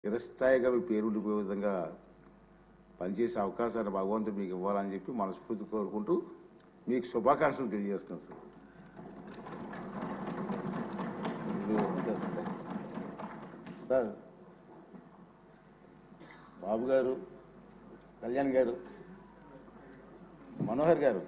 చిరస్థాయిగా మీ పేరు ఉండిపోయే విధంగా పనిచేసే అవకాశాన్ని భగవంతుడు మీకు ఇవ్వాలని చెప్పి మనస్ఫూర్తి కోరుకుంటూ మీకు శుభాకాంక్షలు తెలియజేస్తున్నాను సార్ ఇది ఉంటుంది సార్. సార్ బాబు గారు కళ్యాణ్ గారు మనోహర్ గారు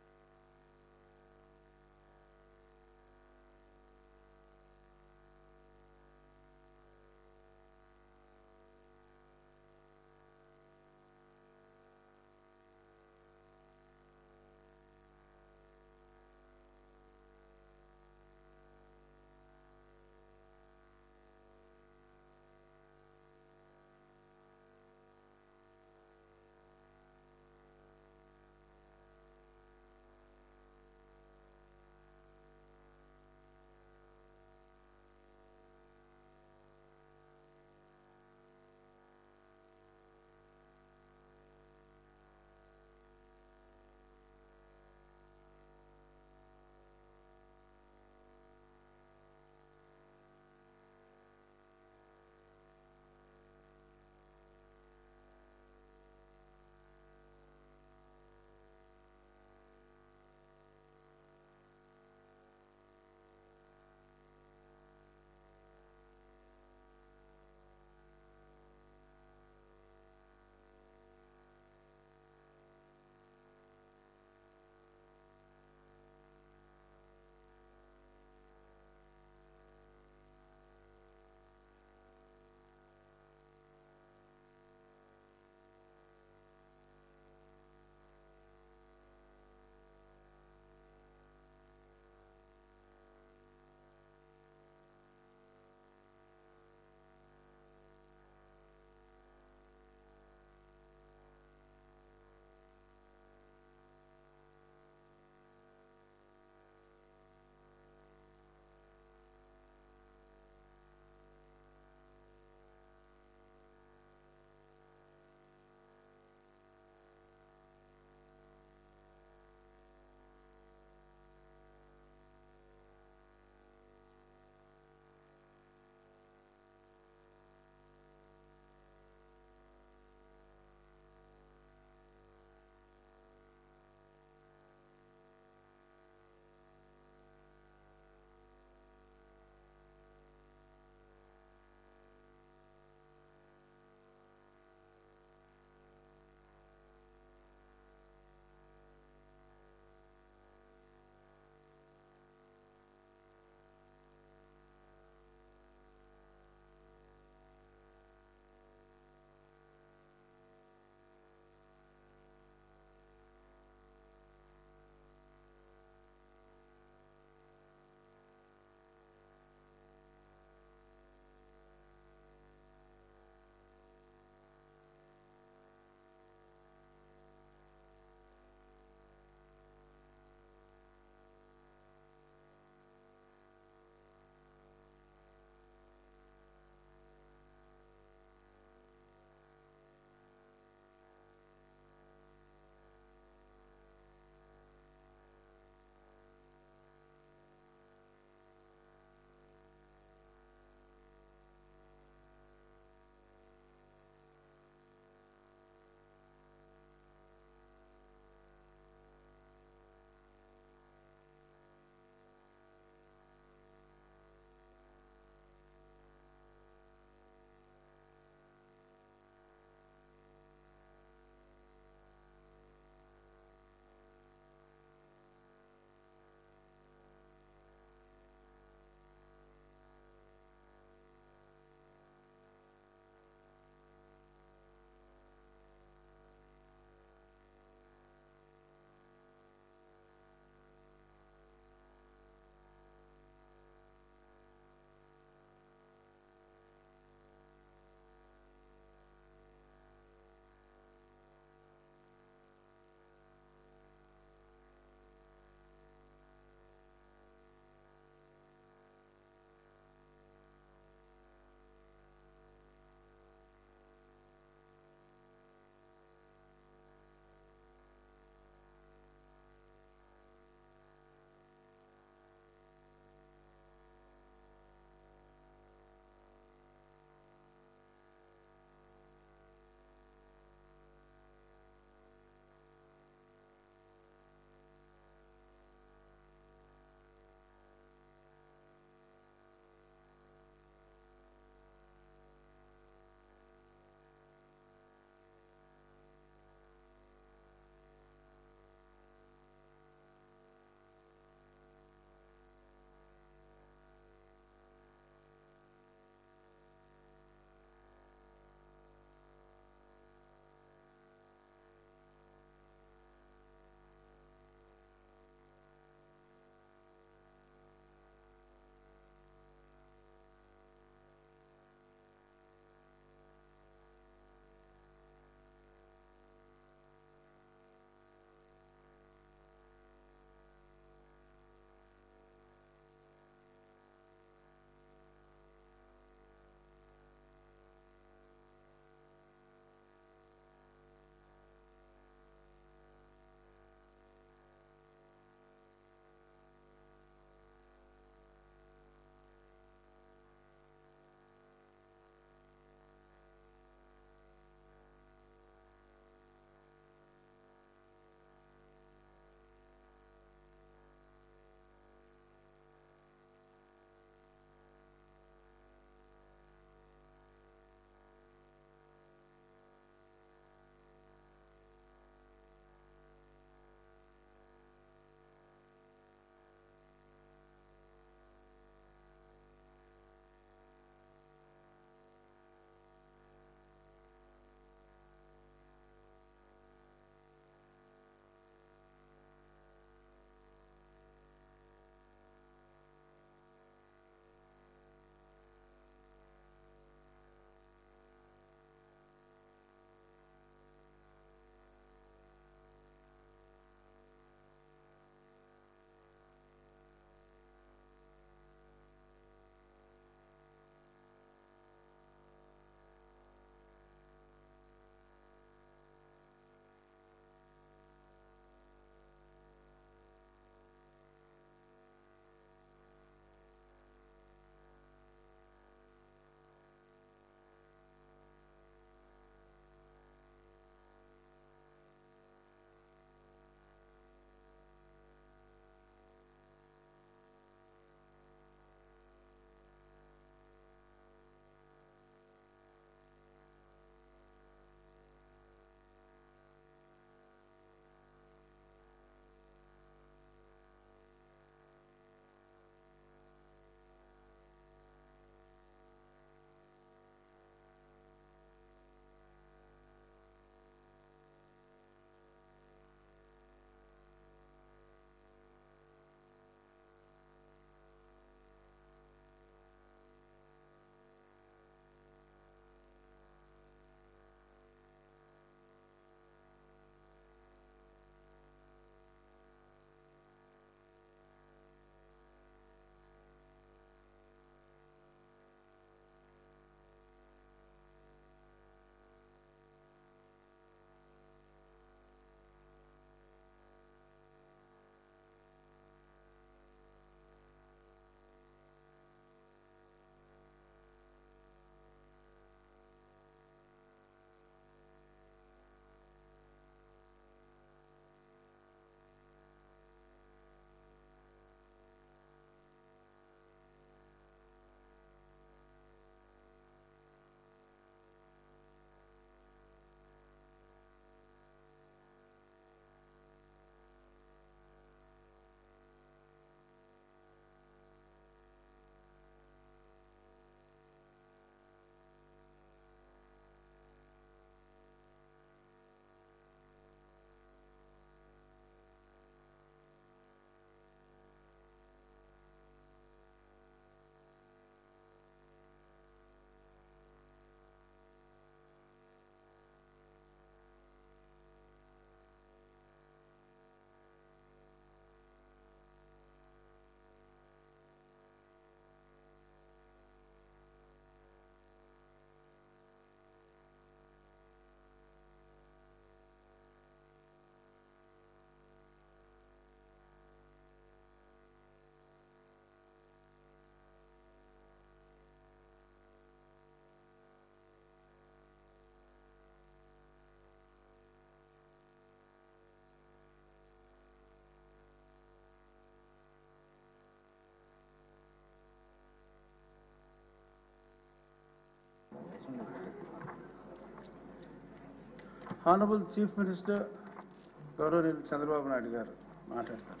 హానబుల్ చీఫ్ మినిస్టర్ గౌరవనీయులు చంద్రబాబు నాయుడు గారు మాట్లాడతారు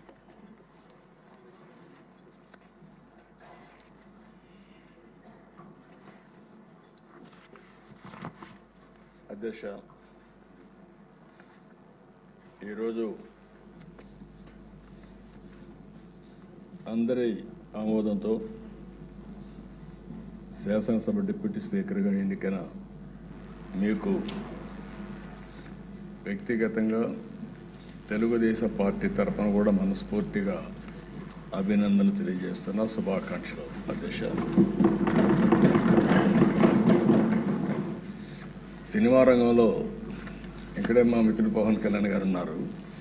అధ్యక్ష ఈరోజు అందరి ఆమోదంతో శాసనసభ డిప్యూటీ స్పీకర్గా ఎన్నికైన మీకు వ్యక్తిగతంగా తెలుగుదేశం పార్టీ తరఫున కూడా మనస్ఫూర్తిగా అభినందనలు తెలియజేస్తున్నా శుభాకాంక్షలు అధ్యక్ష సినిమా రంగంలో ఇక్కడే మా మిత్రుడు పవన్ కళ్యాణ్ గారు ఉన్నారు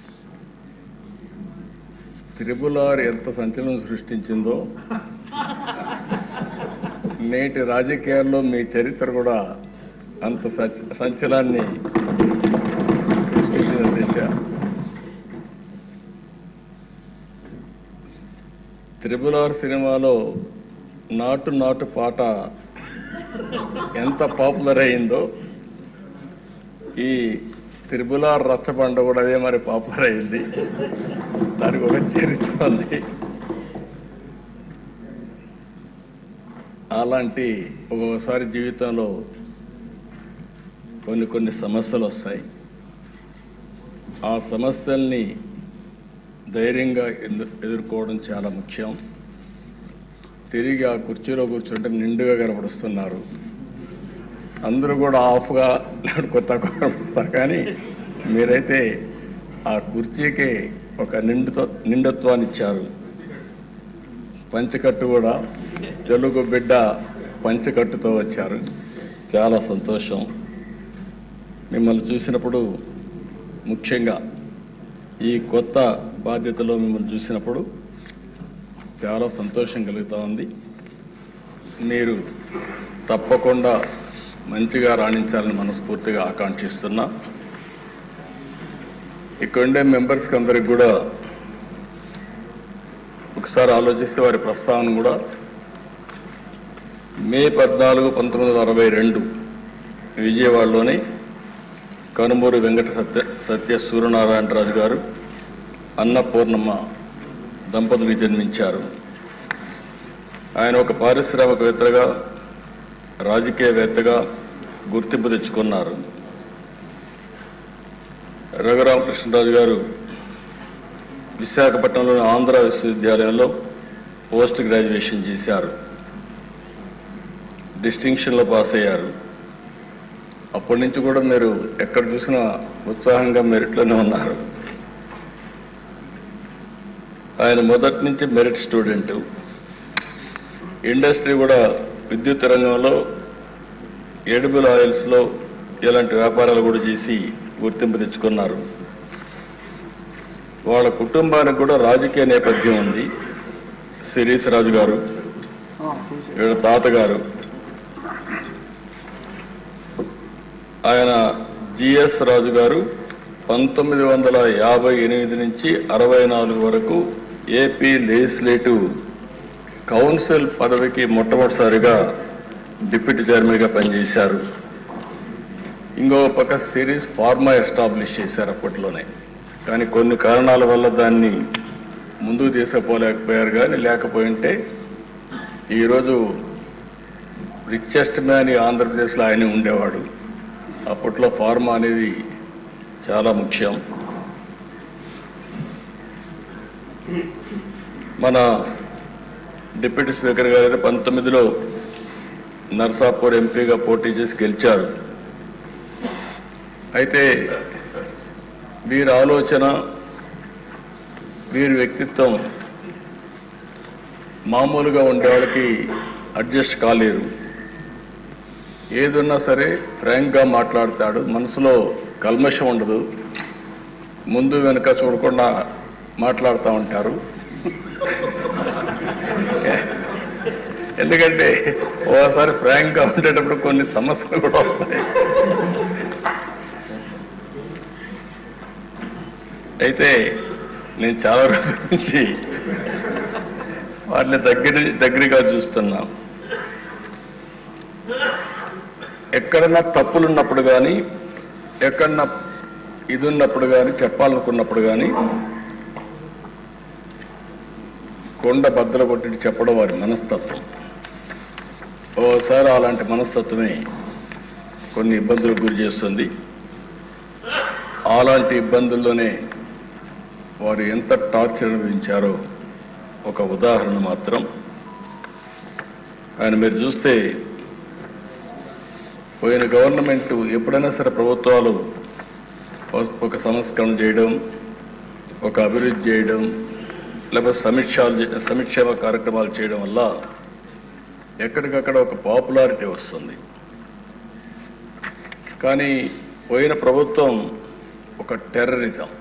త్రిపుల్ ఆర్ ఎంత సంచలనం సృష్టించిందో నేటి రాజకీయాల్లో మీ చరిత్ర కూడా అంత సచ్- సంచలనాన్ని సృష్టించిన దిశ త్రిపుల్ ఆర్ సినిమాలో నాటు నాటు పాట ఎంత పాపులర్ అయిందో ఈ త్రిపులార్ రచ్చబండ కూడా అదే మరి పాపులర్ అయింది దానికి ఒక చరిత్ర ఉంది అలాంటి ఒక్కొక్కసారి జీవితంలో కొన్ని కొన్ని సమస్యలు వస్తాయి ఆ సమస్యల్ని ధైర్యంగా ఎదు- ఎదుర్కోవడం చాలా ముఖ్యం తిరిగి ఆ కుర్చీలో కూర్చుంటే నిండుగా కనపడుస్తున్నారు అందరూ కూడా ఆఫ్గా కొత్త కనపడుస్తారు కానీ మీరైతే ఆ కుర్చీకి ఒక నిండుతో నిండుత్వాన్ని ఇచ్చారు పంచకట్టు కూడా తెలుగు బిడ్డ పంచకట్టుతో వచ్చారు చాలా సంతోషం మిమ్మల్ని చూసినప్పుడు ముఖ్యంగా ఈ కొత్త బాధ్యతలో మిమ్మల్ని చూసినప్పుడు చాలా సంతోషం కలుగుతూ ఉంది మీరు తప్పకుండా మంచిగా రాణించాలని మనస్ఫూర్తిగా ఆకాంక్షిస్తున్నా ఇక్కడ ఉండే మెంబర్స్కి అందరికి కూడా ఒకసారి ఆలోచిస్తే వారి ప్రస్తావన కూడా మే పద్నాలుగు పంతొమ్మిది వందల అరవై రెండు విజయవాడలోని కనుమూరు వెంకట సత్య సత్య సూర్యనారాయణరాజు గారు అన్నపూర్ణమ్మ దంపతులు జన్మించారు ఆయన ఒక పారిశ్రామికవేత్తగా రాజకీయవేత్తగా గుర్తింపు తెచ్చుకున్నారు రఘురామకృష్ణరాజు గారు విశాఖపట్నంలోని ఆంధ్ర విశ్వవిద్యాలయంలో పోస్ట్ గ్రాడ్యుయేషన్ చేశారు డిస్టింక్షన్లో పాస్ అయ్యారు అప్పటి నుంచి కూడా మీరు ఎక్కడ చూసినా ఉత్సాహంగా మెరిట్లోనే ఉన్నారు ఆయన మొదటి నుంచి మెరిట్ స్టూడెంట్ ఇండస్ట్రీ కూడా విద్యుత్ రంగంలో ఎడిబుల్ ఆయిల్స్లో ఇలాంటి వ్యాపారాలు కూడా చేసి గుర్తింపు తెచ్చుకున్నారు వాళ్ళ కుటుంబానికి కూడా రాజకీయ నేపథ్యం ఉంది శిరీష్ రాజు గారు వీళ్ళ తాతగారు ఆయన జిఎస్ రాజు గారు పంతొమ్మిది వందల యాభై ఎనిమిది నుంచి అరవై నాలుగు వరకు ఏపీ లెజిస్లేటివ్ కౌన్సిల్ పదవికి మొట్టమొదటిసారిగా డిప్యూటీ చైర్మన్గా పనిచేశారు ఇంకో పక్క సిరీస్ ఫార్మా ఎస్టాబ్లిష్ చేశారు అప్పట్లోనే కానీ కొన్ని కారణాల వల్ల దాన్ని ముందుకు తీసుకుపోలేకపోయారు కానీ లేకపోయింటే ఈరోజు రిచెస్ట్ మ్యాన్ ఈ ఆంధ్రప్రదేశ్లో ఆయనే ఉండేవాడు అప్పట్లో ఫార్మా అనేది చాలా ముఖ్యం మన డిప్యూటీ స్పీకర్ గారు పంతొమ్మిదిలో నర్సాపూర్ ఎంపీగా పోటీ చేసి గెలిచారు అయితే వీరి ఆలోచన వీరి వ్యక్తిత్వం మామూలుగా ఉండేవాళ్ళకి అడ్జస్ట్ కాలేరు ఏదున్నా సరే ఫ్రాంక్గా మాట్లాడతాడు మనసులో కల్మషం ఉండదు ముందు వెనుక చూడకుండా మాట్లాడుతూ ఉంటారు ఎందుకంటే ఓసారి ఫ్రాంక్గా ఉండేటప్పుడు కొన్ని సమస్యలు కూడా వస్తాయి అయితే నేను చాలా రోజుల నుంచి వాటిని దగ్గర దగ్గరగా చూస్తున్నా ఎక్కడన్నా తప్పులున్నప్పుడు కానీ ఎక్కడన్నా ఇది ఉన్నప్పుడు కానీ చెప్పాలనుకున్నప్పుడు కానీ కొండ బద్దలు కొట్టి చెప్పడం వారి మనస్తత్వం ఓసారి అలాంటి మనస్తత్వమే కొన్ని ఇబ్బందులకు గురి చేస్తుంది అలాంటి ఇబ్బందుల్లోనే వారు ఎంత టార్చర్ అనుభవించారో ఒక ఉదాహరణ మాత్రం ఆయన మీరు చూస్తే పోయిన గవర్నమెంట్ ఎప్పుడైనా సరే ప్రభుత్వాలు ఒక సంస్కరణ చేయడం ఒక అభివృద్ధి చేయడం లేకపోతే సమీక్షాలు చే- సంక్షేమ కార్యక్రమాలు చేయడం వల్ల ఎక్కడికక్కడ ఒక పాపులారిటీ వస్తుంది కానీ పోయిన ప్రభుత్వం ఒక టెర్రరిజం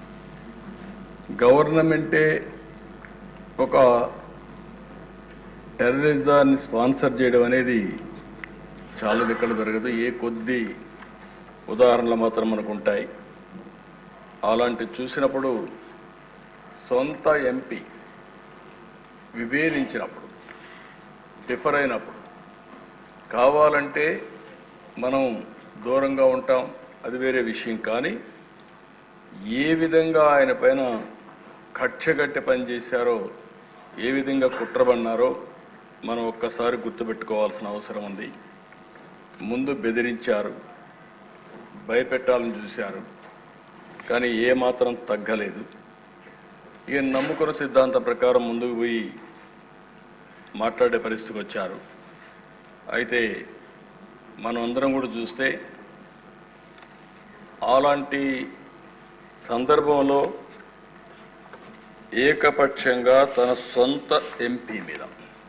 గవర్నమెంటే ఒక టెర్రరిజాన్ని స్పాన్సర్ చేయడం అనేది చాలా ఇక్కడ జరగదు ఏ కొద్ది ఉదాహరణలు మాత్రం మనకు ఉంటాయి అలాంటి చూసినప్పుడు సొంత ఎంపీ విభేదించినప్పుడు డిఫర్ అయినప్పుడు కావాలంటే మనం దూరంగా ఉంటాం అది వేరే విషయం కానీ ఏ విధంగా ఆయన పైన కక్షగట్టి పనిచేశారో ఏ విధంగా కుట్రబన్నారో మనం ఒక్కసారి గుర్తుపెట్టుకోవాల్సిన అవసరం ఉంది ముందు బెదిరించారు భయపెట్టాలని చూశారు కానీ ఏ మాత్రం తగ్గలేదు ఈయన నమ్ముకున్న సిద్ధాంతం ప్రకారం ముందుకు పోయి మాట్లాడే పరిస్థితికి వచ్చారు అయితే మనం అందరం కూడా చూస్తే అలాంటి సందర్భంలో ఏకపక్షంగా తన సొంత ఎంపీ మీద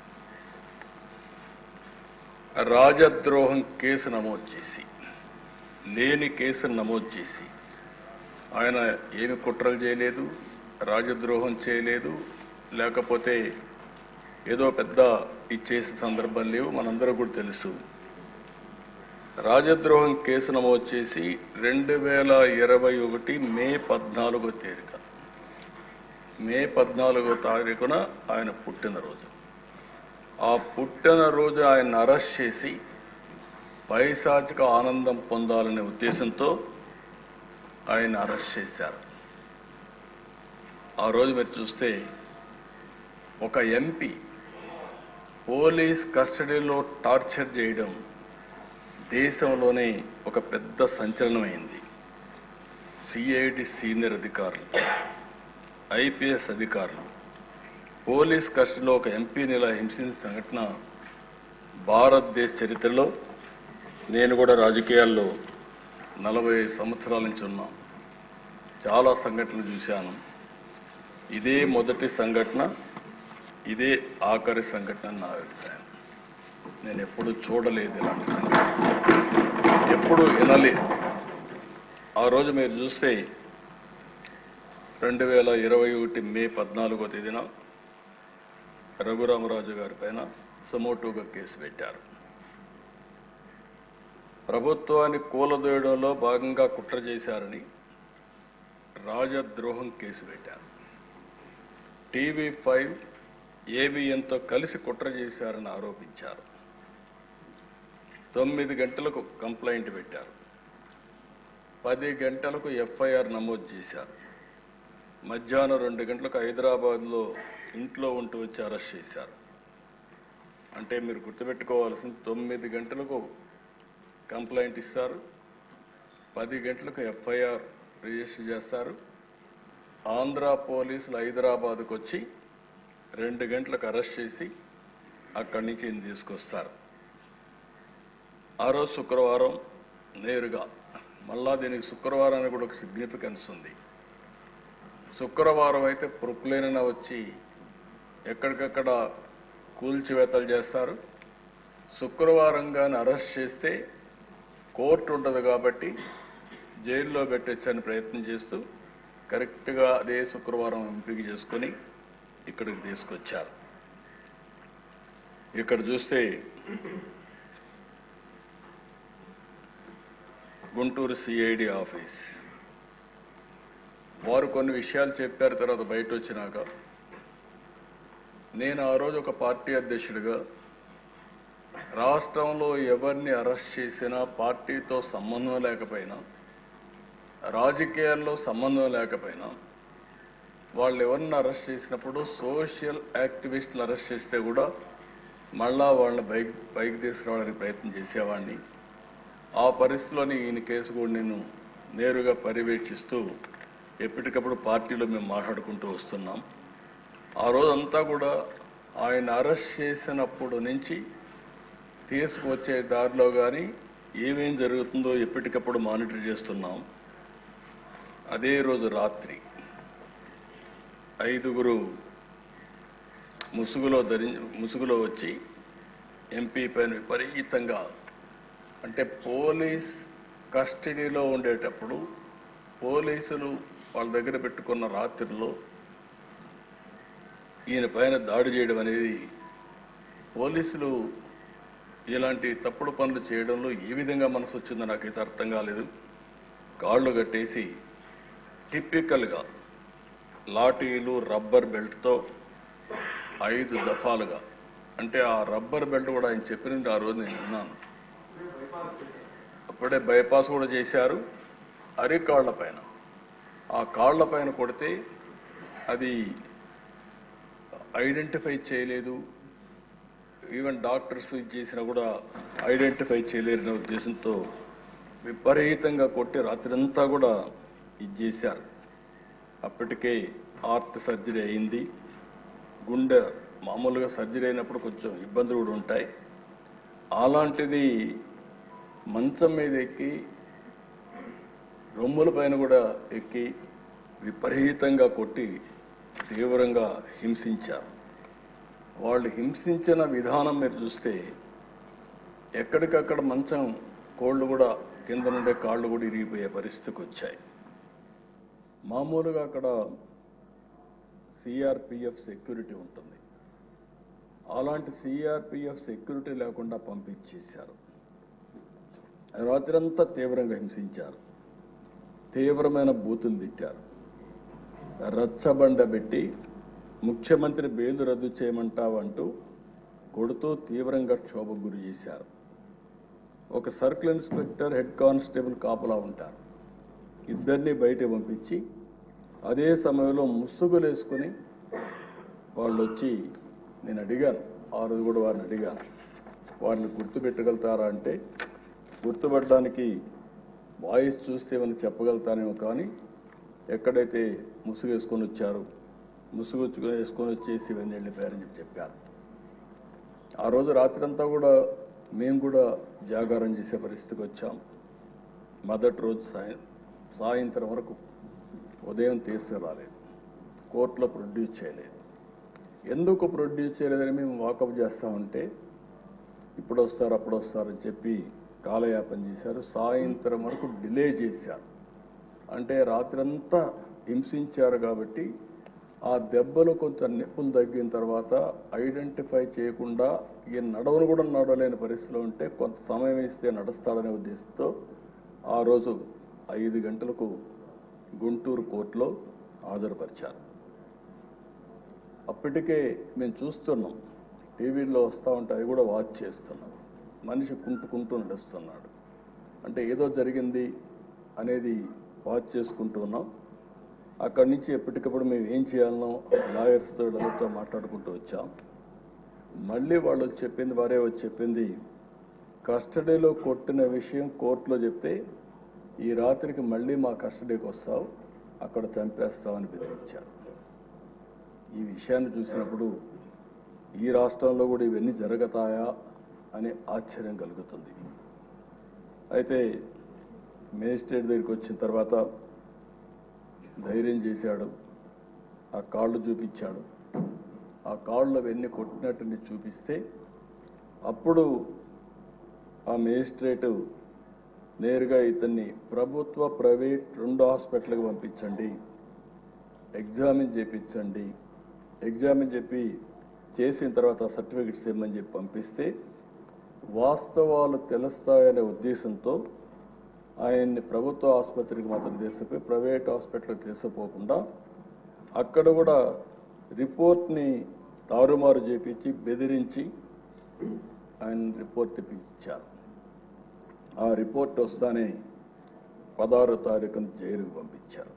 రాజద్రోహం కేసు నమోదు చేసి లేని కేసును నమోదు చేసి ఆయన ఏమి కుట్రలు చేయలేదు రాజద్రోహం చేయలేదు లేకపోతే ఏదో పెద్ద ఇచ్చేసే సందర్భం లేవు మనందరూ కూడా తెలుసు రాజద్రోహం కేసు నమోదు చేసి రెండు వేల ఇరవై ఒకటి మే పద్నాలుగో తేదీన మే పద్నాలుగో తారీఖున ఆయన పుట్టినరోజు ఆ పుట్టినరోజు ఆయన అరెస్ట్ చేసి పైశాచిక ఆనందం పొందాలనే ఉద్దేశంతో ఆయన అరెస్ట్ చేశారు ఆ రోజు మీరు చూస్తే ఒక ఎంపీ పోలీస్ కస్టడీలో టార్చర్ చేయడం దేశంలోనే ఒక పెద్ద సంచలనమైంది సిఐడి సీనియర్ అధికారులు ఐపీఎస్ అధికారులు పోలీస్ కస్టడీలో ఒక ఎంపీని ఇలా హింసించిన సంఘటన భారతదేశ చరిత్రలో నేను కూడా రాజకీయాల్లో నలభై సంవత్సరాల నుంచి ఉన్నా చాలా సంఘటనలు చూశాను ఇదే మొదటి సంఘటన ఇదే ఆఖరి సంఘటన అని నా అభిప్రాయం నేను ఎప్పుడు చూడలేదు ఇలాంటి సంఘటన ఎప్పుడు వినలేదు ఆ రోజు మీరు చూస్తే రెండు వేల ఇరవై ఒకటి మే పద్నాలుగో తేదీన రఘురామరాజు గారి పైన సమోటోగా కేసు పెట్టారు ప్రభుత్వాన్ని కూలదోయడంలో భాగంగా కుట్ర చేశారని రాజద్రోహం కేసు పెట్టారు టీవీ ఫైవ్ ఏబిఎన్తో కలిసి కుట్ర చేశారని ఆరోపించారు తొమ్మిది గంటలకు కంప్లైంట్ పెట్టారు పది గంటలకు ఎఫ్ఐఆర్ నమోదు చేశారు మధ్యాహ్నం రెండు గంటలకు హైదరాబాద్లో ఇంట్లో ఉంటూ వచ్చి అరెస్ట్ చేశారు అంటే మీరు గుర్తుపెట్టుకోవాల్సింది తొమ్మిది గంటలకు కంప్లైంట్ ఇస్తారు పది గంటలకు ఎఫ్ఐఆర్ రిజిస్టర్ చేస్తారు ఆంధ్ర పోలీసులు హైదరాబాద్కు వచ్చి రెండు గంటలకు అరెస్ట్ చేసి అక్కడి నుంచి ఈయన తీసుకొస్తారు ఆ రోజు శుక్రవారం నేరుగా మళ్ళా దీనికి శుక్రవారానికి కూడా ఒక సిగ్నిఫికెన్స్ ఉంది శుక్రవారం అయితే ప్రొప్లేన వచ్చి ఎక్కడికక్కడ కూల్చివేతలు చేస్తారు శుక్రవారం కానీ అరెస్ట్ చేస్తే కోర్టు ఉండదు కాబట్టి జైల్లో పెట్టొచ్చని ప్రయత్నం చేస్తూ కరెక్ట్గా అదే శుక్రవారం ఎంపిక చేసుకొని ఇక్కడికి తీసుకొచ్చారు ఇక్కడ చూస్తే గుంటూరు సిఐడి ఆఫీస్ వారు కొన్ని విషయాలు చెప్పారు తర్వాత బయట వచ్చినాక నేను ఆ రోజు ఒక పార్టీ అధ్యక్షుడిగా రాష్ట్రంలో ఎవరిని అరెస్ట్ చేసినా పార్టీతో సంబంధం లేకపోయినా రాజకీయాల్లో సంబంధం లేకపోయినా వాళ్ళు ఎవరిని అరెస్ట్ చేసినప్పుడు సోషల్ యాక్టివిస్టులు అరెస్ట్ చేస్తే కూడా మళ్ళా వాళ్ళని బైక్ బైక్ తీసుకురావడానికి ప్రయత్నం చేసేవాడిని ఆ పరిస్థితిలోని ఈయన కేసు కూడా నేను నేరుగా పర్యవేక్షిస్తూ ఎప్పటికప్పుడు పార్టీలో మేము మాట్లాడుకుంటూ వస్తున్నాం ఆ రోజంతా కూడా ఆయన అరెస్ట్ చేసినప్పుడు నుంచి తీసుకువచ్చే దారిలో కానీ ఏమేం జరుగుతుందో ఎప్పటికప్పుడు మానిటర్ చేస్తున్నాం అదే రోజు రాత్రి ఐదుగురు ముసుగులో ధరి ముసుగులో వచ్చి ఎంపీ పైన విపరీతంగా అంటే పోలీస్ కస్టడీలో ఉండేటప్పుడు పోలీసులు వాళ్ళ దగ్గర పెట్టుకున్న రాత్రిలో ఈయన పైన దాడి చేయడం అనేది పోలీసులు ఇలాంటి తప్పుడు పనులు చేయడంలో ఏ విధంగా మనసు వచ్చిందో నాకైతే అర్థం కాలేదు కాళ్ళు కట్టేసి టిపికల్గా లాఠీలు రబ్బర్ బెల్ట్తో ఐదు దఫాలుగా అంటే ఆ రబ్బర్ బెల్ట్ కూడా ఆయన చెప్పినట్టు ఆ రోజు నేను విన్నాను అప్పుడే బైపాస్ కూడా చేశారు అరికాళ్ల పైన ఆ కాళ్ల పైన కొడితే అది ఐడెంటిఫై చేయలేదు ఈవెన్ డాక్టర్స్ ఇది చేసినా కూడా ఐడెంటిఫై చేయలేరనే ఉద్దేశంతో విపరీతంగా కొట్టి రాత్రంతా కూడా ఇది చేశారు అప్పటికే హార్ట్ సర్జరీ అయింది గుండె మామూలుగా సర్జరీ అయినప్పుడు కొంచెం ఇబ్బందులు కూడా ఉంటాయి అలాంటిది మంచం మీద ఎక్కి రొమ్ముల పైన కూడా ఎక్కి విపరీతంగా కొట్టి తీవ్రంగా హింసించారు వాళ్ళు హింసించిన విధానం మీరు చూస్తే ఎక్కడికక్కడ మంచం కోళ్ళు కూడా కింద నుండే కాళ్ళు కూడా ఇరిగిపోయే పరిస్థితికి వచ్చాయి మామూలుగా అక్కడ సిఆర్పిఎఫ్ సెక్యూరిటీ ఉంటుంది అలాంటి సిఆర్పిఎఫ్ సెక్యూరిటీ లేకుండా పంపించేశారు రాత్రంతా తీవ్రంగా హింసించారు తీవ్రమైన బూతులు తిట్టారు రచ్చబండ పెట్టి ముఖ్యమంత్రి బెయిల్ రద్దు చేయమంటావు అంటూ కొడుతూ తీవ్రంగా క్షోభకు గురి చేశారు ఒక సర్కిల్ ఇన్స్పెక్టర్ హెడ్ కానిస్టేబుల్ కాపలా ఉంటారు ఇద్దరిని బయట పంపించి అదే సమయంలో ముసుగులు వేసుకుని వాళ్ళు వచ్చి నేను అడిగాను ఆ రోజు కూడా వారిని అడిగాను వారిని గుర్తుపెట్టగలుగుతారా అంటే గుర్తుపట్టడానికి వాయిస్ చూస్తే ఏమైనా చెప్పగలుగుతానేమో కానీ ఎక్కడైతే ముసుగు వేసుకొని వచ్చారు ముసుగు వచ్చి- వేసుకొని వచ్చేసి ఇవన్నీ వెళ్ళిపోయారని చెప్పి చెప్పారు ఆ రోజు రాత్రంతా కూడా మేము కూడా జాగారం చేసే పరిస్థితికి వచ్చాం మొదటి రోజు సాయం సాయంత్రం వరకు ఉదయం తీసుకురాలేదు కోర్టులో ప్రొడ్యూస్ చేయలేదు ఎందుకు ప్రొడ్యూస్ చేయలేదని మేము వాకప్ చేస్తామంటే ఇప్పుడు వస్తారు అప్పుడు వస్తారని చెప్పి కాలయాపన చేశారు సాయంత్రం వరకు డిలే చేశారు అంటే రాత్రంతా హింసించారు కాబట్టి ఆ దెబ్బలు కొంచెం నొప్పులు తగ్గిన తర్వాత ఐడెంటిఫై చేయకుండా ఈ నడవను కూడా నడవలేని పరిస్థితిలో ఉంటే కొంత సమయం ఇస్తే నడుస్తాడనే ఉద్దేశంతో ఆ రోజు ఐదు గంటలకు గుంటూరు కోర్టులో హాజరుపరిచారు అప్పటికే మేము చూస్తున్నాం టీవీలో వస్తూ ఉంటే అవి కూడా వాచ్ చేస్తున్నాం మనిషి కుంటుకుంటూ నడుస్తున్నాడు అంటే ఏదో జరిగింది అనేది వాచ్ చేసుకుంటూ ఉన్నాం అక్కడి నుంచి ఎప్పటికప్పుడు మేము ఏం చేయాలనో లాయర్స్తో వీళ్ళతో మాట్లాడుకుంటూ వచ్చాం మళ్ళీ వాళ్ళు వచ్చి చెప్పింది వారే వచ్చి చెప్పింది కస్టడీలో కొట్టిన విషయం కోర్టులో చెప్తే ఈ రాత్రికి మళ్ళీ మా కస్టడీకి వస్తావు అక్కడ చంపేస్తామని బెదిరించారు ఈ విషయాన్ని చూసినప్పుడు ఈ రాష్ట్రంలో కూడా ఇవన్నీ జరుగుతాయా అనే ఆశ్చర్యం కలుగుతుంది అయితే మేజిస్ట్రేట్ దగ్గరికి వచ్చిన తర్వాత ధైర్యం చేశాడు ఆ కాళ్ళు చూపించాడు ఆ కాళ్ళు అవన్నీ కొట్టినట్టు నేను చూపిస్తే అప్పుడు ఆ మేజిస్ట్రేటు నేరుగా ఇతన్ని ప్రభుత్వ ప్రైవేట్ రెండు హాస్పిటల్కి పంపించండి ఎగ్జామిన్ చేపించండి ఎగ్జామిన్ చెప్పి చేసిన తర్వాత సర్టిఫికెట్స్ ఇవ్వమని చెప్పి పంపిస్తే వాస్తవాలు తెలుస్తాయనే ఉద్దేశంతో ఆయన్ని ప్రభుత్వ ఆసుపత్రికి మాత్రం తీసుకుపోయి ప్రైవేట్ హాస్పిటల్కి తీసుకుపోకుండా అక్కడ కూడా రిపోర్ట్ని తారుమారు చేపించి బెదిరించి ఆయన రిపోర్ట్ తెప్పించారు ఆ రిపోర్ట్ వస్తానే పదహారో తారీఖున జైలుకు పంపించారు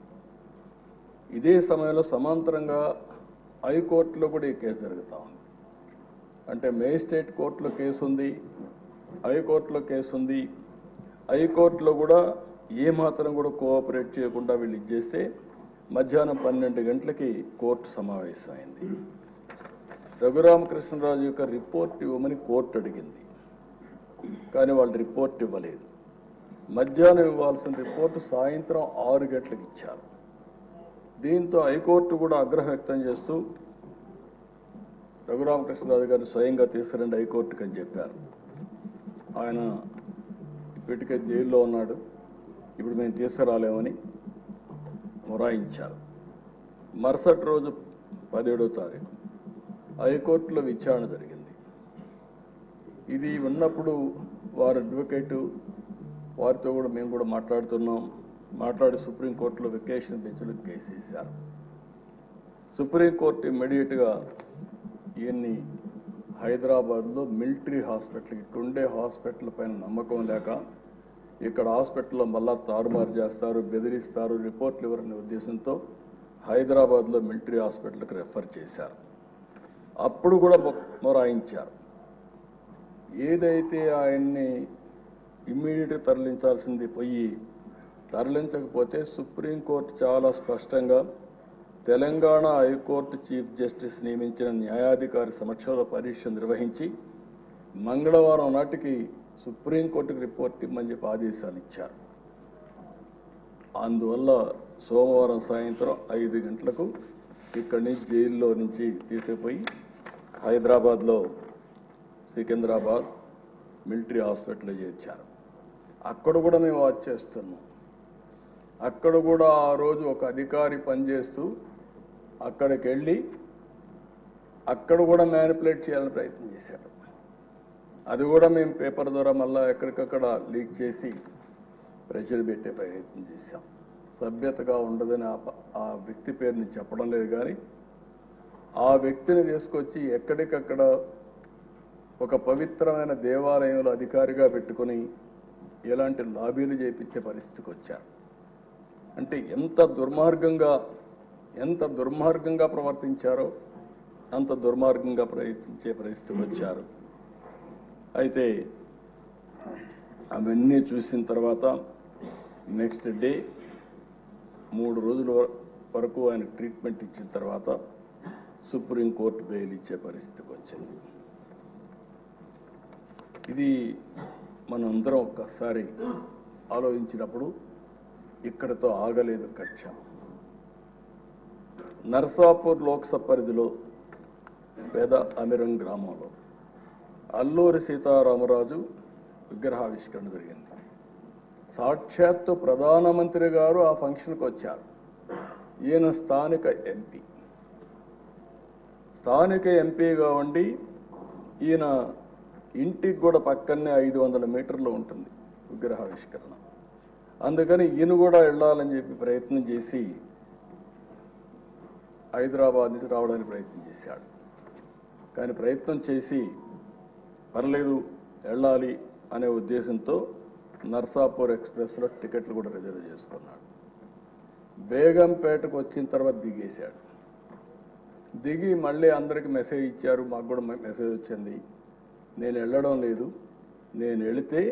ఇదే సమయంలో సమాంతరంగా హైకోర్టులో కూడా ఈ కేసు జరుగుతూ ఉంది అంటే మేజిస్ట్రేట్ కోర్టులో కేసు ఉంది హైకోర్టులో కేసు ఉంది హైకోర్టులో కూడా ఏ మాత్రం కూడా కోఆపరేట్ చేయకుండా వీళ్ళు ఇచ్చేస్తే మధ్యాహ్నం పన్నెండు గంటలకి కోర్టు సమావేశమైంది రఘురామకృష్ణరాజు యొక్క రిపోర్ట్ ఇవ్వమని కోర్టు అడిగింది కానీ వాళ్ళు రిపోర్ట్ ఇవ్వలేదు మధ్యాహ్నం ఇవ్వాల్సిన రిపోర్టు సాయంత్రం ఆరు గంటలకు ఇచ్చారు దీంతో హైకోర్టు కూడా ఆగ్రహం వ్యక్తం చేస్తూ రఘురామకృష్ణరాజు గారిని స్వయంగా తీసుకురండి హైకోర్టుకి అని చెప్పారు ఆయన ఇప్పటికే జైల్లో ఉన్నాడు ఇప్పుడు మేము తీసుకురాలేమని మొరాయించారు మరుసటి రోజు పదిహేడో తారీఖు హైకోర్టులో విచారణ జరిగింది ఇది ఉన్నప్పుడు వారి అడ్వకేటు వారితో కూడా మేము కూడా మాట్లాడుతున్నాం మాట్లాడి సుప్రీంకోర్టులో వెకేషన్ బెంచ్లో కేసు వేశారు సుప్రీంకోర్టు ఇమ్మీడియట్గా ఈయన్ని హైదరాబాద్లో మిలిటరీ హాస్పిటల్ ఇక్కడుండే హాస్పిటల్ పైన నమ్మకం లేక ఇక్కడ హాస్పిటల్లో మళ్ళా తారుమారు చేస్తారు బెదిరిస్తారు రిపోర్ట్లు ఇవ్వరనే ఉద్దేశంతో హైదరాబాద్లో మిలిటరీ హాస్పిటల్కి రెఫర్ చేశారు అప్పుడు కూడా మొ- మొరాయించారు ఏదైతే ఆయన్ని ఇమ్మీడియట్గా తరలించాల్సింది పోయి తరలించకపోతే సుప్రీంకోర్టు చాలా స్పష్టంగా తెలంగాణ హైకోర్టు చీఫ్ జస్టిస్ నియమించిన న్యాయాధికారి సమక్షంలో పరీక్ష నిర్వహించి మంగళవారం నాటికి సుప్రీంకోర్టుకు రిపోర్ట్ ఇమ్మని చెప్పి ఆదేశాలు ఇచ్చారు అందువల్ల సోమవారం సాయంత్రం ఐదు గంటలకు ఇక్కడి నుంచి జైల్లో నుంచి తీసుకుపోయి హైదరాబాద్లో సికింద్రాబాద్ మిలిటరీ హాస్పిటల్లో చేర్చారు అక్కడ కూడా మేము వాచ్ చేస్తున్నాం అక్కడ కూడా ఆ రోజు ఒక అధికారి పనిచేస్తూ అక్కడికి వెళ్ళి అక్కడ కూడా మ్యానిపులేట్ చేయాలని ప్రయత్నం చేశాడు అది కూడా మేము పేపర్ ద్వారా మళ్ళా ఎక్కడికక్కడ లీక్ చేసి ప్రెషర్ పెట్టే ప్రయత్నం చేశాం సభ్యతగా ఉండదని ఆ ప- ఆ వ్యక్తి పేరుని చెప్పడం లేదు కానీ ఆ వ్యక్తిని తీసుకొచ్చి ఎక్కడికక్కడ ఒక పవిత్రమైన దేవాలయంలో అధికారిగా పెట్టుకొని ఎలాంటి లాబీలు చేపించే పరిస్థితికి వచ్చారు అంటే ఎంత దుర్మార్గంగా ఎంత దుర్మార్గంగా ప్రవర్తించారో అంత దుర్మార్గంగా ప్రయత్నించే పరిస్థితికి వచ్చారు అయితే అవన్నీ చూసిన తర్వాత నెక్స్ట్ డే మూడు రోజుల వర- వరకు ఆయన ట్రీట్మెంట్ ఇచ్చిన తర్వాత సుప్రీంకోర్టు బెయిల్ ఇచ్చే పరిస్థితికి వచ్చింది ఇది మనం అందరం ఒక్కసారి ఆలోచించినప్పుడు ఇక్కడతో ఆగలేదు కక్ష నర్సాపూర్ లోక్సభ పరిధిలో పేద అమిరం గ్రామంలో అల్లూరి సీతారామరాజు విగ్రహావిష్కరణ జరిగింది సాక్షాత్తు ప్రధానమంత్రి గారు ఆ ఫంక్షన్కి వచ్చారు ఈయన స్థానిక ఎంపీ స్థానిక ఎంపీగా ఉండి ఈయన ఇంటికి కూడా పక్కనే ఐదు వందల మీటర్లు ఉంటుంది విగ్రహావిష్కరణ అందుకని ఈయన కూడా వెళ్ళాలని చెప్పి ప్రయత్నం చేసి హైదరాబాద్ నుంచి రావడానికి ప్రయత్నం చేశాడు కానీ ప్రయత్నం చేసి పర్లేదు వెళ్ళాలి అనే ఉద్దేశంతో నర్సాపూర్ ఎక్స్ప్రెస్లో టికెట్లు కూడా రిజర్వ్ చేసుకున్నాడు బేగంపేటకు వచ్చిన తర్వాత దిగేశాడు దిగి మళ్ళీ అందరికి మెసేజ్ ఇచ్చారు మాకు కూడా మె- మెసేజ్ వచ్చింది నేను వెళ్ళడం లేదు నేను వెళితే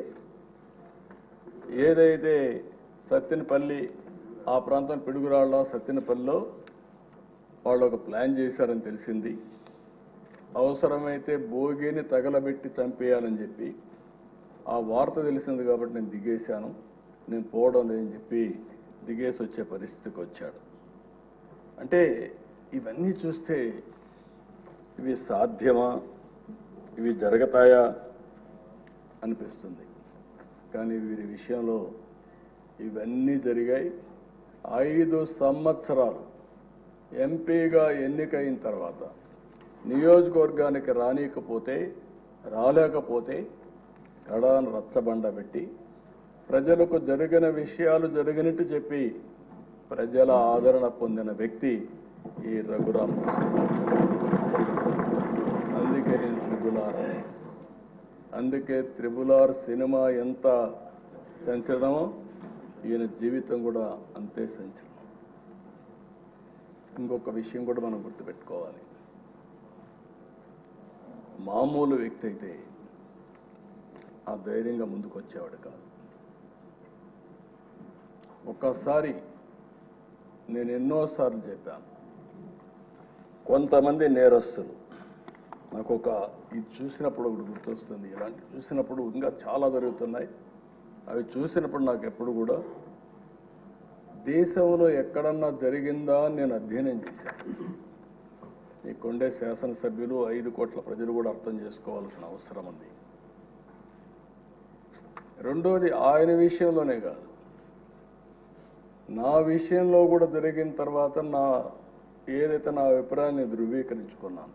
ఏదైతే సత్తినపల్లి ఆ ప్రాంతం పిడుగురాళ్ళ సత్తినపల్లిలో వాళ్ళు ఒక ప్లాన్ చేశారని తెలిసింది అవసరమైతే భోగిని తగలబెట్టి చంపేయాలని చెప్పి ఆ వార్త తెలిసింది కాబట్టి నేను దిగేశాను నేను పోవడం లేదని చెప్పి దిగేసి వచ్చే పరిస్థితికి వచ్చాడు అంటే ఇవన్నీ చూస్తే ఇవి సాధ్యమా ఇవి జరగతాయా అనిపిస్తుంది కానీ వీరి విషయంలో ఇవన్నీ జరిగాయి ఐదు సంవత్సరాలు ఎంపీగా ఎన్నికైన తర్వాత నియోజకవర్గానికి రానియకపోతే రాలేకపోతే కడాను రచ్చబండ పెట్టి ప్రజలకు జరిగిన విషయాలు జరిగినట్టు చెప్పి ప్రజల ఆదరణ పొందిన వ్యక్తి ఈ రఘురామకృష్ణ అందుకే నేను త్రిబులార్ అన్నా. అందుకే త్రిబులార్ సినిమా ఎంత సంచలనమో ఈయన జీవితం కూడా అంతే సంచలనం ఇంకొక విషయం కూడా మనం గుర్తుపెట్టుకోవాలి మామూలు వ్యక్తి అయితే ఆ ధైర్యంగా ముందుకు వచ్చేవాడు కాదు ఒక్కసారి నేను ఎన్నోసార్లు చెప్పాను కొంతమంది నేరస్తులు నాకు ఒక ఇది చూసినప్పుడు ఒకటి గుర్తొస్తుంది ఇలాంటి చూసినప్పుడు ఇంకా చాలా జరుగుతున్నాయి అవి చూసినప్పుడు నాకు ఎప్పుడు కూడా దేశంలో ఎక్కడన్నా జరిగిందా అని నేను అధ్యయనం చేశాను ఈ కొండే శాసనసభ్యులు ఐదు కోట్ల ప్రజలు కూడా అర్థం చేసుకోవాల్సిన అవసరం ఉంది రెండోది ఆయన విషయంలోనే కాదు నా విషయంలో కూడా జరిగిన తర్వాత నా ఏదైతే నా అభిప్రాయాన్ని ధృవీకరించుకున్నాను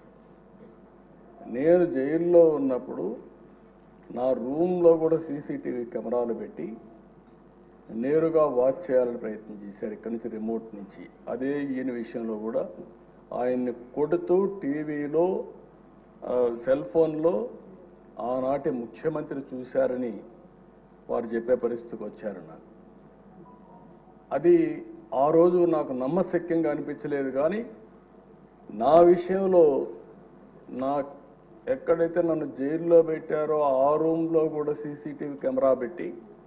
నేను జైల్లో ఉన్నప్పుడు నా రూమ్లో కూడా సీసీటీవీ కెమెరాలు పెట్టి నేరుగా వాచ్ చేయాలని ప్రయత్నం చేశారు ఇక్కడి నుంచి రిమోట్ నుంచి అదే ఈయన విషయంలో కూడా ఆయన్ని కొడుతూ టీవీలో ఆ, సెల్ ఫోన్లో ఆనాటి ముఖ్యమంత్రి చూశారని వారు చెప్పే పరిస్థితికి వచ్చారు నాకు అది ఆ రోజు నాకు నమ్మశక్యంగా అనిపించలేదు కానీ నా విషయంలో నా ఎక్కడైతే నన్ను జైల్లో పెట్టారో ఆ రూమ్లో కూడా సీసీటీవీ కెమెరా పెట్టి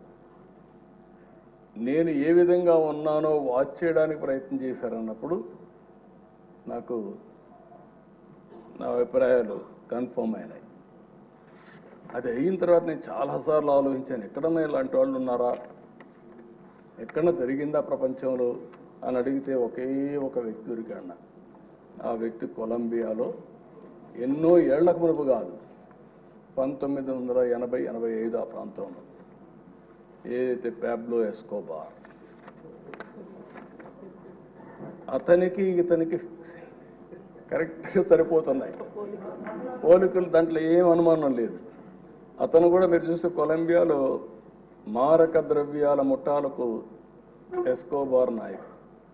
నేను ఏ విధంగా ఉన్నానో వాచ్ చేయడానికి ప్రయత్నం చేశారన్నప్పుడు నాకు నా అభిప్రాయాలు కన్ఫర్మ్ అయినాయి అది అయిన తర్వాత నేను చాలాసార్లు ఆలోచించాను ఎక్కడన్నా ఇలాంటి వాళ్ళు ఉన్నారా ఎక్కడన్నా జరిగిందా ప్రపంచంలో అని అడిగితే ఒకే ఒక వ్యక్తి దొరికాడు నాకు. ఆ వ్యక్తి కొలంబియాలో ఎన్నో ఏళ్లకు మునుపు కాదు పంతొమ్మిది వందల ఎనభై ఎనభై ఐదు ఆ ప్రాంతంలో ఏదైతే ప్యాబ్లో ఎస్కోబార్ అతనికి ఇతనికి కరెక్ట్గా సరిపోతున్నాయి పోలికలు దాంట్లో ఏం అనుమానం లేదు అతను కూడా మీరు చూస్తే కొలంబియాలో మారక ద్రవ్యాల ముఠాలకు ఎస్కోబార్ నాయకు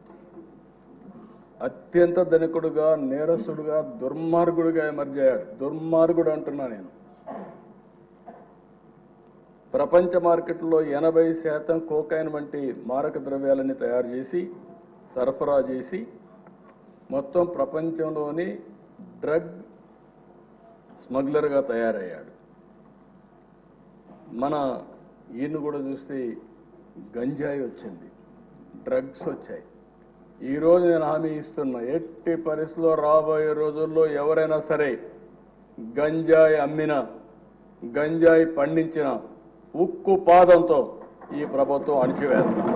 అత్యంత ధనికుడుగా నేరస్తుడుగా దుర్మార్గుడుగా ఎమర్జ్ అయ్యాడు దుర్మార్గుడు అంటున్నా నేను ప్రపంచ మార్కెట్లో ఎనభై శాతం కోకైన్ వంటి మారక ద్రవ్యాలని తయారు చేసి సరఫరా చేసి మొత్తం ప్రపంచంలోని డ్రగ్ స్మగ్లర్గా తయారయ్యాడు మన ఈయన కూడా చూస్తే గంజాయి వచ్చింది డ్రగ్స్ వచ్చాయి ఈ రోజు నేను హామీ ఇస్తున్నా ఎట్టి పరిస్థితుల్లో రాబోయే రోజుల్లో ఎవరైనా సరే గంజాయి అమ్మిన గంజాయి పండించిన ఉక్కు పాదంతో ఈ ప్రభుత్వం అణిచివేస్తాం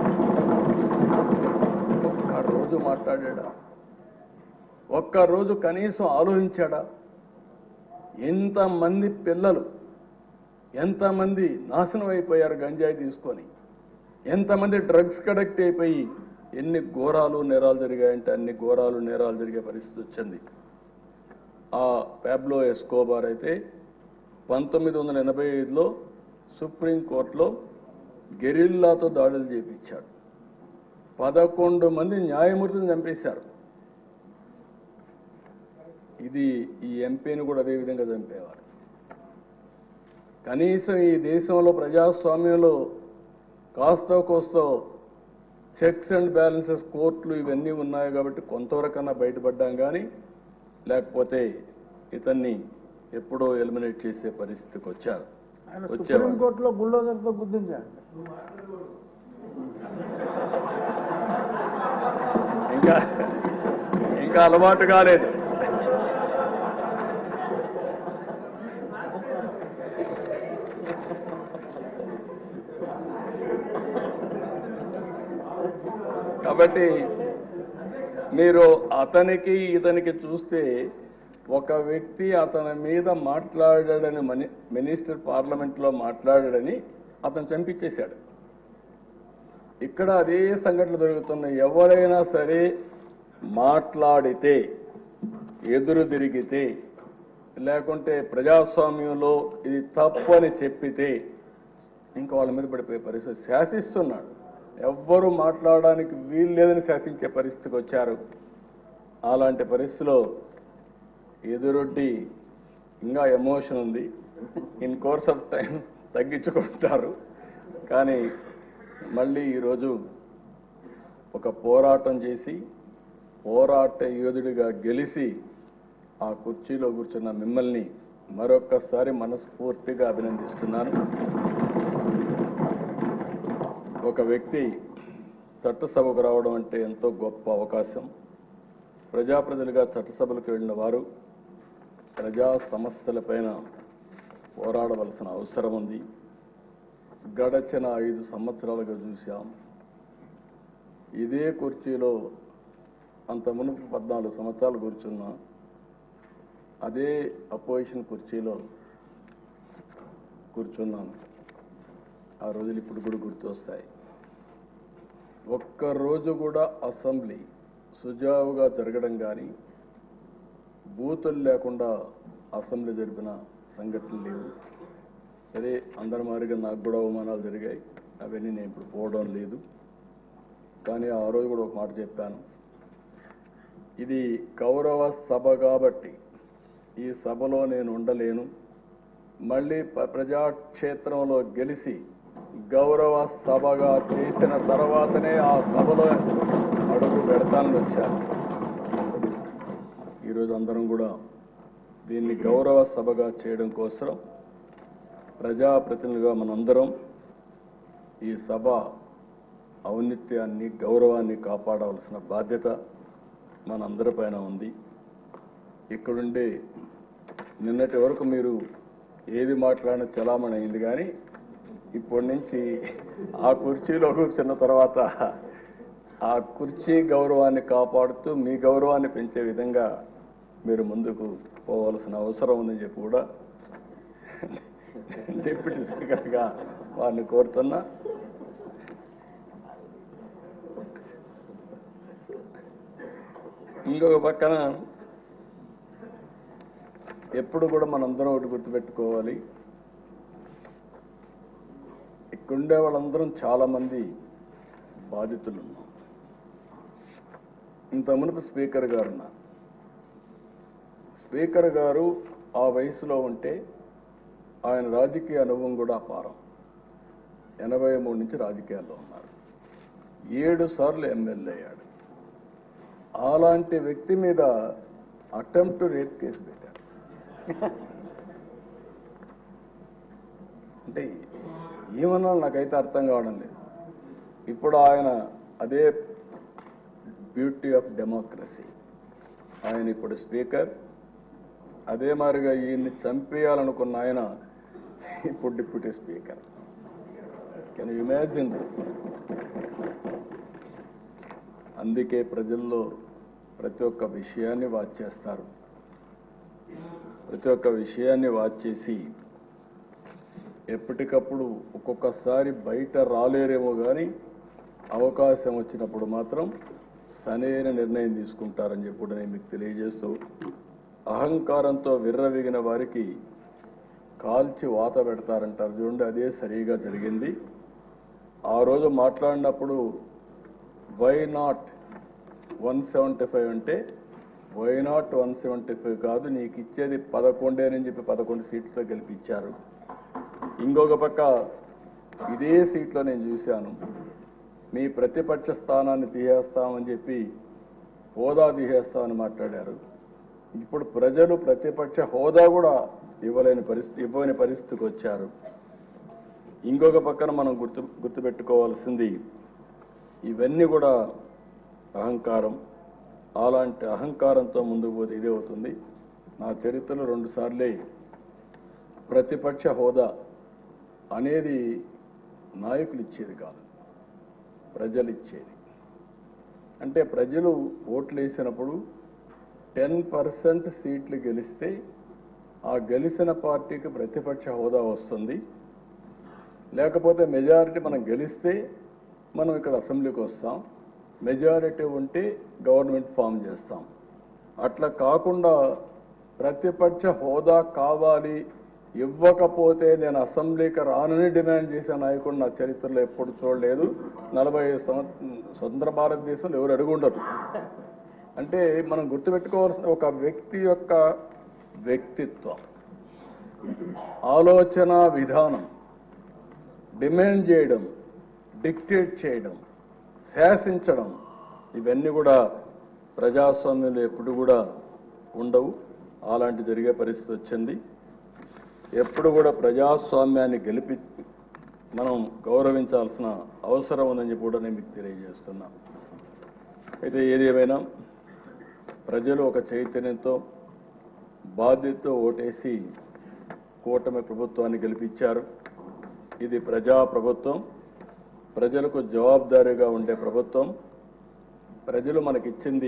ఒక్క రోజు మాట్లాడా ఒక్క రోజు కనీసం ఆలోచించాడా ఎంతమంది పిల్లలు ఎంతమంది నాశనం అయిపోయారు గంజాయి తీసుకొని ఎంతమంది డ్రగ్స్ కడెక్ట్ అయిపోయి ఎన్ని ఘోరాలు నేరాలు జరిగాయంటే అన్ని ఘోరాలు నేరాలు జరిగే పరిస్థితి వచ్చింది ఆ ప్యాబ్లో ఎస్కోబార్ అయితే పంతొమ్మిది వందల ఎనభై ఐదులో సుప్రీంకోర్టులో గెరిల్లాతో దాడులు చేపించాడు పదకొండు మంది న్యాయమూర్తిని చంపేశారు ఇది ఈ ఎంపీని కూడా అదే విధంగా చంపేవారు కనీసం ఈ దేశంలో ప్రజాస్వామ్యంలో కాస్తో కోస్తో చెక్స్ అండ్ బ్యాలెన్సెస్ కోర్టులు ఇవన్నీ ఉన్నాయి కాబట్టి కొంతవరకన్నా బయటపడ్డాం కానీ లేకపోతే ఇతన్ని ఎప్పుడో ఎలిమినేట్ చేసే పరిస్థితికి వచ్చారు ఆయన వచ్చేవాడు సుప్రీంకోర్టులో బుల్డోజర్తో గుర్తించాడు ఇంకా ఇంకా అలవాటు కాలేదు కాబట్టి మీరు అతనికి ఇతనికి చూస్తే ఒక వ్యక్తి అతని మీద మాట్లాడాడని మని మినిస్టర్ పార్లమెంట్లో మాట్లాడాడని అతను చంపించేశాడు ఇక్కడ అదే సంఘటనలు జరుగుతున్నాయి ఎవరైనా సరే మాట్లాడితే ఎదురు తిరిగితే లేకుంటే ప్రజాస్వామ్యంలో ఇది తప్పు అని చెప్పితే ఇంకా వాళ్ళ మీద పడిపోయే పరిస్థితి శాసిస్తున్నాడు ఎవ్వరూ మాట్లాడడానికి వీలు లేదని శాసించే పరిస్థితికి వచ్చారు అలాంటి పరిస్థితిలో ఎదురొడ్డి ఇంకా ఎమోషన్ ఉంది ఇన్ కోర్స్ ఆఫ్ టైం తగ్గించుకుంటారు కానీ మళ్ళీ ఈరోజు ఒక పోరాటం చేసి పోరాట యోధుడిగా గెలిచి ఆ కుర్చీలో కూర్చున్న మిమ్మల్ని మరొక్కసారి మనస్ఫూర్తిగా అభినందిస్తున్నాను ఒక వ్యక్తి చట్టసభకు రావడం అంటే ఎంతో గొప్ప అవకాశం ప్రజాప్రతినిధులుగా చట్టసభలకు వెళ్ళిన వారు ప్రజా సమస్యలపైన పోరాడవలసిన అవసరం ఉంది గడచిన ఐదు సంవత్సరాలుగా చూశాం ఇదే కుర్చీలో అంత మునుపు పద్నాలుగు సంవత్సరాలు కూర్చున్నా అదే అపోజిషన్ కుర్చీలో కూర్చున్నాను ఆ రోజులు ఇప్పుడు కూడా గుర్తొస్తాయి ఒక్క రోజు కూడా అసెంబ్లీ సుజావుగా జరగడం కానీ బూతులు లేకుండా అసెంబ్లీ జరిపిన సంఘటనలు లేవు సరే అందరి మారిగా నాకు కూడా అవమానాలు జరిగాయి అవన్నీ నేను ఇప్పుడు పోవడం లేదు కానీ ఆ రోజు కూడా ఒక మాట చెప్పాను ఇది కౌరవ సభ కాబట్టి ఈ సభలో నేను ఉండలేను మళ్ళీ ప- ప్రజాక్షేత్రంలో గెలిచి గౌరవ సభగా చేసిన తర్వాతనే ఆ సభలో అడుగు పెడతానని వచ్చాను ఈరోజు అందరం కూడా దీన్ని గౌరవ సభగా చేయడం కోసం ప్రజాప్రతినిధులుగా మనందరం ఈ సభ ఔన్నత్యాన్ని గౌరవాన్ని కాపాడవలసిన బాధ్యత మనందరిపైన ఉంది ఇక్కడుండే నిన్నటి వరకు మీరు ఏది మాట్లాడిన చలామణి అయింది కానీ ఇప్పటి నుంచి ఆ కుర్చీలో కూర్చున్న తర్వాత ఆ కుర్చీ గౌరవాన్ని కాపాడుతూ మీ గౌరవాన్ని పెంచే విధంగా మీరు ముందుకు పోవలసిన అవసరం ఉందని చెప్పి కూడా డిప్యూటీ స్పీకర్గా వారిని కోరుతున్నా ఇంకొక పక్కన ఎప్పుడు కూడా మనందరం ఒకటి గుర్తుపెట్టుకోవాలి ఇక్కడుండే వాళ్ళందరం చాలా మంది బాధితులు ఉన్నాం ఇంత మునుపు స్పీకర్ గారు ఉన్నారు స్పీకర్ గారు ఆ వయసులో ఉంటే ఆయన రాజకీయ అనుభవం కూడా అపారం ఎనభై మూడు నుంచి రాజకీయాల్లో ఉన్నారు ఏడు సార్లు ఎమ్మెల్యే అయ్యాడు అలాంటి వ్యక్తి మీద అటెంప్ట్ రేప్ కేసు పెట్టారు అంటే ఏమన్నా నాకైతే అర్థం కావడం లేదు ఇప్పుడు ఆయన అదే బ్యూటీ ఆఫ్ డెమోక్రసీ ఆయన ఇప్పుడు స్పీకర్ అదే మాదిరిగా ఈయన్ని చంపేయాలనుకున్న ఆయన ఇప్పుడు deputy speaker can imagine this అందుకే ప్రజల్లో ప్రతి ఒక్క విషయాన్ని వాచ్ చేస్తారు ప్రతి ఒక్క విషయాన్ని వాచ్ చేసి ఎప్పటికప్పుడు ఒక్కొక్కసారి బయట రాలేరేమో కానీ అవకాశం వచ్చినప్పుడు మాత్రం సరైన నిర్ణయం తీసుకుంటారని చెప్పి కూడా నేను మీకు తెలియజేస్తూ అహంకారంతో విర్రవీగిన వారికి కాల్చి వాత పెడతారంటారు చూడండి అదే సరిగా జరిగింది ఆ రోజు మాట్లాడినప్పుడు why not one seventy five అంటే why not one seventy five కాదు నీకు ఇచ్చేది పదకొండేనని చెప్పి పదకొండు సీట్లతో గెలిపించారు ఇంకొక పక్క ఇదే సీట్లో నేను చూశాను మీ ప్రతిపక్ష స్థానాన్ని తీసేస్తామని చెప్పి హోదా తీసేస్తామని మాట్లాడారు ఇప్పుడు ప్రజలు ప్రతిపక్ష హోదా కూడా ఇవ్వలేని పరిస్థితి ఇవ్వని పరిస్థితికి వచ్చారు ఇంకొక పక్కన మనం గుర్తు గుర్తుపెట్టుకోవాల్సింది ఇవన్నీ కూడా అహంకారం అలాంటి అహంకారంతో ముందుకు పోతే ఇదే అవుతుంది నా చరిత్రలో రెండు సార్లే ప్రతిపక్ష హోదా అనేది నాయకులు ఇచ్చేది కాదు ప్రజలు ఇచ్చేది అంటే ప్రజలు ఓట్లు వేసినప్పుడు టెన్ పర్సెంట్ సీట్లు గెలిస్తే ఆ గెలిచిన పార్టీకి ప్రతిపక్ష హోదా వస్తుంది లేకపోతే మెజారిటీ మనం గెలిస్తే మనం ఇక్కడ అసెంబ్లీకి వస్తాం మెజారిటీ ఉంటే గవర్నమెంట్ ఫామ్ చేస్తాం అట్లా కాకుండా ప్రతిపక్ష హోదా కావాలి ఇవ్వకపోతే నేను అసెంబ్లీకి రానని డిమాండ్ చేసే నాయకుడు నా చరిత్రలో ఎప్పుడు చూడలేదు నలభై సంవత్సరం స్వతంత్ర భారతదేశంలో ఎవరు అడుగుండరు అంటే మనం గుర్తుపెట్టుకోవాల్సిన ఒక వ్యక్తి యొక్క వ్యక్తిత్వం ఆలోచన విధానం డిమాండ్ చేయడం డిక్టేట్ చేయడం శాసించడం ఇవన్నీ కూడా ప్రజాస్వామ్యంలో ఎప్పుడు కూడా ఉండవు అలాంటి జరిగే పరిస్థితి వచ్చింది ఎప్పుడు కూడా ప్రజాస్వామ్యాన్ని గెలిపి మనం గౌరవించాల్సిన అవసరం ఉందని చెప్పి కూడా నేను మీకు తెలియజేస్తున్నా అయితే ఏది ఏమైనా ప్రజలు ఒక చైతన్యంతో బాధ్యతతో ఓటేసి కూటమి ప్రభుత్వాన్ని గెలిపించారు ఇది ప్రజా ప్రభుత్వం ప్రజలకు జవాబుదారీగా ఉండే ప్రభుత్వం ప్రజలు మనకిచ్చింది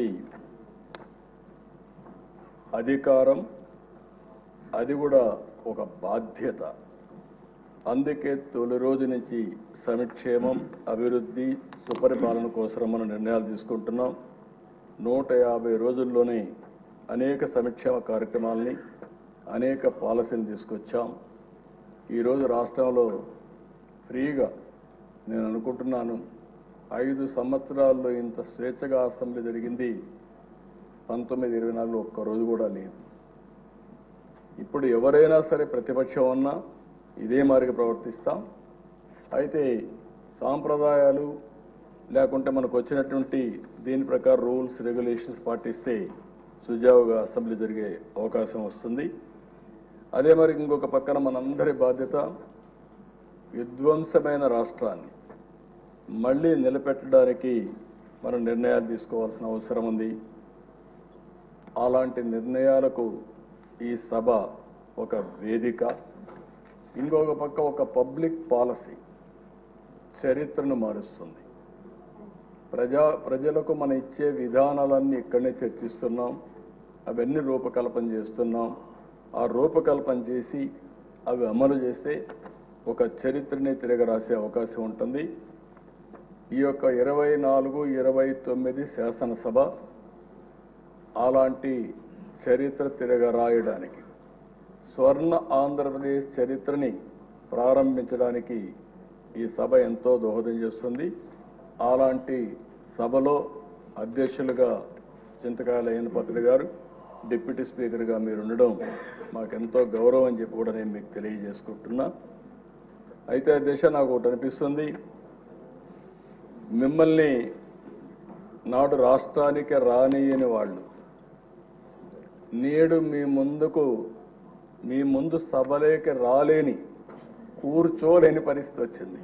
అధికారం అది కూడా ఒక బాధ్యత అందుకే తొలి రోజు నుంచి సంక్షేమం అభివృద్ధి సుపరిపాలన కోసం మనం నిర్ణయాలు తీసుకుంటున్నాం నూట యాభై రోజుల్లోనే అనేక సంక్షేమ కార్యక్రమాలని అనేక పాలసీలు తీసుకొచ్చాం ఈరోజు రాష్ట్రంలో ఫ్రీగా నేను అనుకుంటున్నాను ఐదు సంవత్సరాల్లో ఇంత స్వేచ్ఛగా అసెంబ్లీ జరిగింది పంతొమ్మిది ఇరవై నాలుగులో ఒక్కరోజు కూడా లేదు ఇప్పుడు ఎవరైనా సరే ప్రతిపక్షం ఉన్నా ఇదే మారిగా ప్రవర్తిస్తాం అయితే సాంప్రదాయాలు లేకుంటే మనకు వచ్చినటువంటి దీని ప్రకారం రూల్స్ రెగ్యులేషన్స్ పాటిస్తే సుజావుగా అసెంబ్లీ జరిగే అవకాశం వస్తుంది అదే మరి ఇంకొక పక్కన మనందరి బాధ్యత విధ్వంసమైన రాష్ట్రాన్ని మళ్ళీ నిలబెట్టడానికి మనం నిర్ణయాలు తీసుకోవాల్సిన అవసరం ఉంది అలాంటి నిర్ణయాలకు ఈ సభ ఒక వేదిక ఇంకొక పక్క ఒక పబ్లిక్ పాలసీ చరిత్రను మారుస్తుంది ప్రజా ప్రజలకు మన ఇచ్చే విధానాలన్నీ ఇక్కడనే చర్చిస్తున్నాం అవన్నీ రూపకల్పన చేస్తున్నాం ఆ రూపకల్పన చేసి అవి అమలు చేస్తే ఒక చరిత్రని తిరగరాసే అవకాశం ఉంటుంది ఈ యొక్క ఇరవై నాలుగు ఇరవై తొమ్మిది శాసనసభ అలాంటి చరిత్ర తిరగరాయడానికి స్వర్ణ ఆంధ్రప్రదేశ్ చరిత్రని ప్రారంభించడానికి ఈ సభ ఎంతో దోహదం చేస్తుంది అలాంటి సభలో అధ్యక్షులుగా చింతకాయల అయ్యనపత్రి గారు డిప్యూటీ స్పీకర్గా మీరు ఉండడం మాకెంతో గౌరవం అని చెప్పి కూడా నేను మీకు తెలియజేసుకుంటున్నా అయితే అధ్యక్ష నాకు ఒకటి అనిపిస్తుంది మిమ్మల్ని నాడు రాష్ట్రానికి రానియని వాళ్ళు నేడు మీ ముందుకు మీ ముందు సభలేకి రాలేని కూర్చోలేని పరిస్థితి వచ్చింది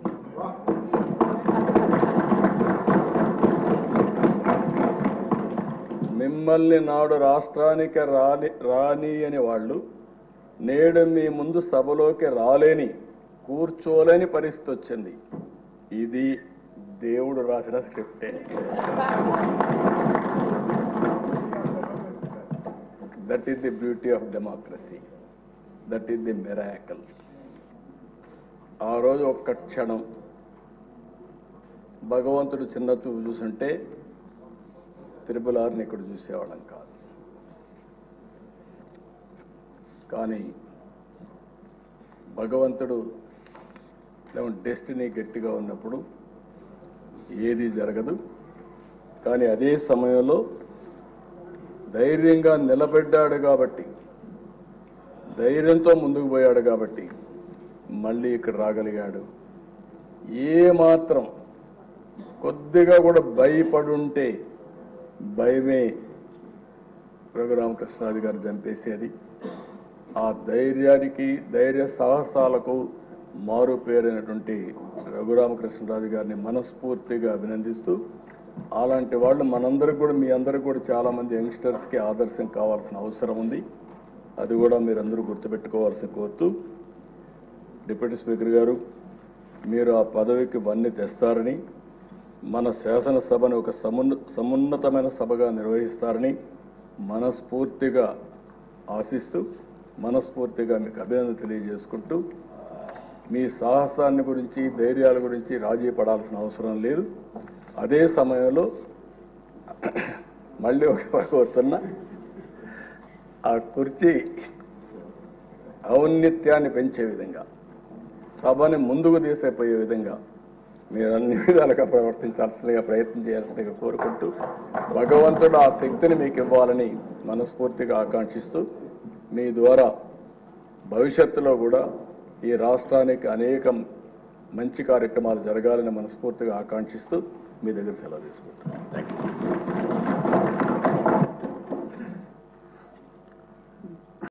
మిమ్మల్ని నాడు రాష్ట్రానికి రాని రాని అని వాళ్ళు నేడు మీ ముందు సభలోకి రాలేని కూర్చోలేని పరిస్థితి వచ్చింది ఇది దేవుడు రాసిన స్క్రిప్టే that is the beauty of democracy that is the miracle ఆ రోజు ఒక్క క్షణం భగవంతుడు చిన్న చూపు చూసుంటే త్రిపులారిని ఇక్కడ చూసేవాళ్ళం కాదు కానీ భగవంతుడు లేకుంటే డెస్టినీ గట్టిగా ఉన్నప్పుడు ఏది జరగదు కానీ అదే సమయంలో ధైర్యంగా నిలబడ్డాడు కాబట్టి ధైర్యంతో ముందుకు పోయాడు కాబట్టి మళ్ళీ ఇక్కడ రాగలిగాడు ఏ మాత్రం కొద్దిగా కూడా భయపడుంటే భయమే రఘురామకృష్ణాది గారు చంపేసేది ఆ ధైర్యానికి ధైర్య సాహసాలకు మారు పేరైనటువంటి రఘురామకృష్ణరాజు గారిని మనస్ఫూర్తిగా అభినందిస్తూ అలాంటి వాళ్ళు మనందరికి కూడా మీ అందరికి కూడా చాలా మంది యంగ్స్టర్స్కి ఆదర్శం కావాల్సిన అవసరం ఉంది అది కూడా మీరందరూ గుర్తుపెట్టుకోవాల్సిన కోరుతూ డిప్యూటీ స్పీకర్ గారు మీరు ఆ పదవికి వన్నీ తెస్తారని మన శాసనసభను ఒక సమున్న సమున్నతమైన సభగా నిర్వహిస్తారని మనస్ఫూర్తిగా ఆశిస్తూ మనస్ఫూర్తిగా మీకు అభినందన తెలియజేసుకుంటూ మీ సాహసాన్ని గురించి ధైర్యాల గురించి రాజీ పడాల్సిన అవసరం లేదు అదే సమయంలో మళ్ళీ ఒక కోరుతున్నా ఆ కుర్చీ ఔన్నత్యాన్ని పెంచే విధంగా సభని ముందుకు తీసేపోయే విధంగా మీరు అన్ని విధాలుగా ప్రవర్తించాల్సిందిగా ప్రయత్నం చేయాల్సిందిగా కోరుకుంటూ భగవంతుడు ఆ శక్తిని మీకు ఇవ్వాలని మనస్ఫూర్తిగా ఆకాంక్షిస్తూ మీ ద్వారా భవిష్యత్తులో కూడా ఈ రాష్ట్రానికి అనేక మంచి కార్యక్రమాలు జరగాలని మనస్ఫూర్తిగా ఆకాంక్షిస్తూ మీ దగ్గర సెలవు తీసుకుంటున్నాను థ్యాంక్ యూ